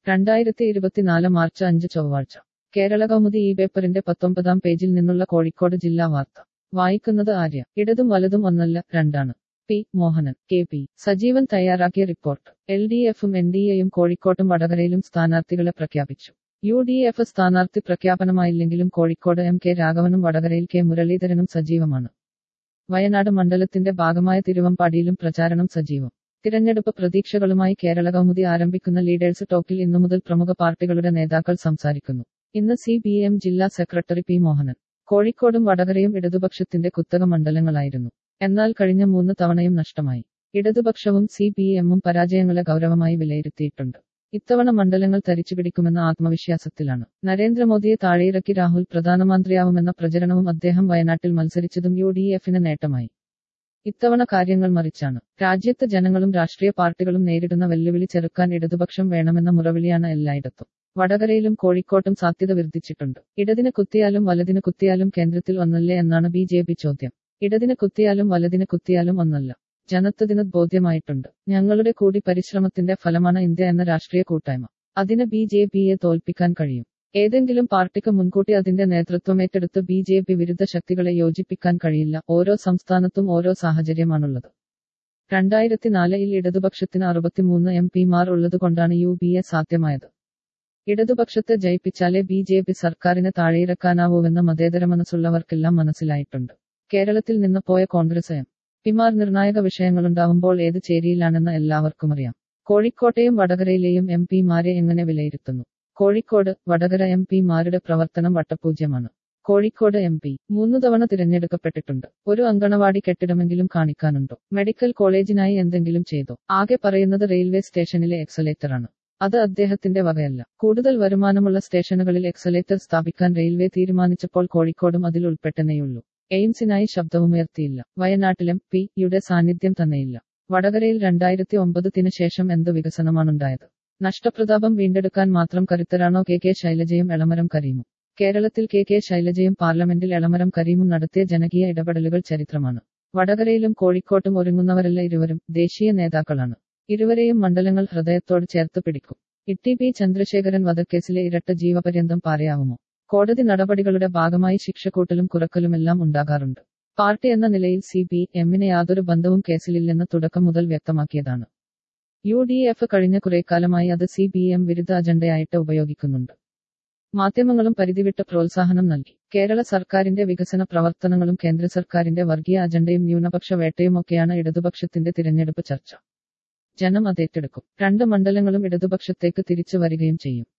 രണ്ടായിരത്തി ഇരുപത്തിനാല് മാർച്ച് അഞ്ച് ചൊവ്വാഴ്ച കേരള കൗമുദി ഈ പേപ്പറിന്റെ പത്തൊമ്പതാം പേജിൽ നിന്നുള്ള കോഴിക്കോട് ജില്ലാ വാർത്ത വായിക്കുന്നത് ആര്യ ഇടതും വലതും ഒന്നല്ല രണ്ടാണ് P Mohanan K P Sajeevan തയ്യാറാക്കിയ റിപ്പോർട്ട് എൽ ഡി എഫും എൻ ഡി എയും കോഴിക്കോട്ടും വടകരയിലും സ്ഥാനാർത്ഥികളെ പ്രഖ്യാപിച്ചു യു ഡി എഫ് സ്ഥാനാർത്ഥി പ്രഖ്യാപനമായില്ലെങ്കിലും കോഴിക്കോട് എം കെ രാഘവനും വടകരയിൽ കെ മുരളീധരനും സജീവമാണ് വയനാട് മണ്ഡലത്തിന്റെ ഭാഗമായ തിരുവമ്പാടിയിലും പ്രചാരണം സജീവം തിരഞ്ഞെടുപ്പ് പ്രതീക്ഷകളുമായി കേരള കൗമുദി ആരംഭിക്കുന്ന ലീഡേഴ്സ് ടോക്കിൽ ഇന്നു മുതൽ പ്രമുഖ പാർട്ടികളുടെ നേതാക്കൾ സംസാരിക്കുന്നു ഇന്ന് സി ബി എം ജില്ലാ സെക്രട്ടറി പി മോഹനൻ കോഴിക്കോടും വടകരയും ഇടതുപക്ഷത്തിന്റെ കുത്തക മണ്ഡലങ്ങളായിരുന്നു എന്നാൽ കഴിഞ്ഞ മൂന്ന് തവണയും നഷ്ടമായി ഇടതുപക്ഷവും സി പി എമ്മും പരാജയങ്ങളെ ഗൗരവമായി വിലയിരുത്തിയിട്ടുണ്ട് ഇത്തവണ മണ്ഡലങ്ങൾ തരിച്ചുപിടിക്കുമെന്ന ആത്മവിശ്വാസത്തിലാണ് നരേന്ദ്രമോദിയെ താഴെയിറക്കി രാഹുൽ പ്രധാനമന്ത്രിയാവുമെന്ന പ്രചരണവും അദ്ദേഹം വയനാട്ടിൽ മത്സരിച്ചതും യു ഡി എഫിന് നേട്ടമായി ഇത്തവണ കാര്യങ്ങൾ മറിച്ചാണ് രാജ്യത്ത് ജനങ്ങളും രാഷ്ട്രീയ പാർട്ടികളും നേരിടുന്ന വെല്ലുവിളി ചെറുക്കാൻ ഇടതുപക്ഷം വേണമെന്ന മുറവിളിയാണ് എല്ലായിടത്തും വടകരയിലും കോഴിക്കോട്ടും സാധ്യത വർദ്ധിച്ചിട്ടുണ്ട് ഇടതിന് കുത്തിയാലും വലതിന് കുത്തിയാലും കേന്ദ്രത്തിൽ ഒന്നല്ലേ എന്നാണ് ബി ജെ പി ചോദ്യം ഇടതിന് കുത്തിയാലും വലതിന് കുത്തിയാലും ഒന്നല്ല ജനത്തതിന് ബോധ്യമായിട്ടുണ്ട് ഞങ്ങളുടെ കൂടി പരിശ്രമത്തിന്റെ ഫലമാണ് ഇന്ത്യ എന്ന രാഷ്ട്രീയ കൂട്ടായ്മ അതിന് ബി ജെ പിയെ തോൽപ്പിക്കാൻ കഴിയും ഏതെങ്കിലും പാർട്ടിക്ക് മുൻകൂട്ടി അതിന്റെ നേതൃത്വമേറ്റെടുത്ത് ബി ജെ പി വിരുദ്ധ ശക്തികളെ യോജിപ്പിക്കാൻ കഴിയില്ല ഓരോ സംസ്ഥാനത്തും ഓരോ സാഹചര്യമാണുള്ളത് രണ്ടായിരത്തി നാലിൽ ഇടതുപക്ഷത്തിന് അറുപത്തിമൂന്ന് എം പിമാർ ഉള്ളതുകൊണ്ടാണ് യു പി എ സാധ്യമായത് ഇടതുപക്ഷത്തെ ജയിപ്പിച്ചാലേ ബി ജെ പി സർക്കാരിനെ താഴെയിറക്കാനാവൂവെന്ന് മതേതര മനസ്സുള്ളവർക്കെല്ലാം മനസ്സിലായിട്ടുണ്ട് കേരളത്തിൽ നിന്ന് പോയ കോൺഗ്രസ് എം പിമാർ നിർണായക വിഷയങ്ങളുണ്ടാവുമ്പോൾ ഏത് ചേരിയിലാണെന്ന് എല്ലാവർക്കും അറിയാം കോഴിക്കോട്ടെയും വടകരയിലെയും എം പിമാരെ എങ്ങനെ വിലയിരുത്തുന്നു കോഴിക്കോട് വടകര എം പിമാരുടെ പ്രവർത്തനം വട്ടപൂജ്യമാണ് കോഴിക്കോട് എം പി മൂന്നു തവണ തിരഞ്ഞെടുക്കപ്പെട്ടിട്ടുണ്ട് ഒരു അങ്കണവാടി കെട്ടിടമെങ്കിലും കാണിക്കാനുണ്ടോ മെഡിക്കൽ കോളേജിനായി എന്തെങ്കിലും ചെയ്തോ ആകെ പറയുന്നത് റെയിൽവേ സ്റ്റേഷനിലെ എക്സലേറ്ററാണ് അത് അദ്ദേഹത്തിന്റെ വകയല്ല കൂടുതൽ വരുമാനമുള്ള സ്റ്റേഷനുകളിൽ എക്സലേറ്റർ സ്ഥാപിക്കാൻ റെയിൽവേ തീരുമാനിച്ചപ്പോൾ കോഴിക്കോടും അതിൽ ഉൾപ്പെട്ടെന്നേയുള്ളൂ എയിംസിനായി ശബ്ദവുമുയർത്തിയില്ല വയനാട്ടിലും പി യുടെ സാന്നിധ്യം തന്നെയില്ല വടകരയിൽ രണ്ടായിരത്തി ഒമ്പതിന് ശേഷം എന്ത് വികസനമാണുണ്ടായത് നഷ്ടപ്രതാപം വീണ്ടെടുക്കാൻ മാത്രം കരുത്തരാണോ കെ കെ ശൈലജയും എളമരം കരീമും കേരളത്തിൽ കെ കെ ശൈലജയും പാർലമെന്റിൽ എളമരം കരീമും നടത്തിയ ജനകീയ ഇടപെടലുകൾ ചരിത്രമാണ് വടകരയിലും കോഴിക്കോട്ടും ഒരുങ്ങുന്നവരല്ല ഇരുവരും ദേശീയ നേതാക്കളാണ് ഇരുവരെയും മണ്ഡലങ്ങൾ ഹൃദയത്തോട് ചേർത്ത് പിടിക്കും ഇട്ടി പി ചന്ദ്രശേഖരൻ വധക്കേസിലെ ഇരട്ട ജീവപര്യന്തം പാരയാവുമോ കോടതി നടപടികളുടെ ഭാഗമായി ശിക്ഷക്കൂട്ടലും കുറക്കലുമെല്ലാം ഉണ്ടാകാറുണ്ട് പാർട്ടി എന്ന നിലയിൽ സി പി എമ്മിന് യാതൊരു ബന്ധവും കേസിലില്ലെന്ന് തുടക്കം മുതൽ വ്യക്തമാക്കിയതാണ് യു ഡി എഫ് കഴിഞ്ഞ കുറേക്കാലമായി അത് സി പി എം വിരുദ്ധ അജണ്ടയായിട്ട് ഉപയോഗിക്കുന്നുണ്ട് മാധ്യമങ്ങളും പരിധിവിട്ട പ്രോത്സാഹനം നൽകി കേരള സർക്കാരിന്റെ വികസന പ്രവർത്തനങ്ങളും കേന്ദ്ര സർക്കാരിന്റെ വർഗീയ അജണ്ടയും ന്യൂനപക്ഷ വേട്ടയുമൊക്കെയാണ് ഇടതുപക്ഷത്തിന്റെ തിരഞ്ഞെടുപ്പ് ചർച്ച ജനം അതേറ്റെടുക്കും രണ്ട് മണ്ഡലങ്ങളും ഇടതുപക്ഷത്തേക്ക് തിരിച്ചു വരികയും ചെയ്യും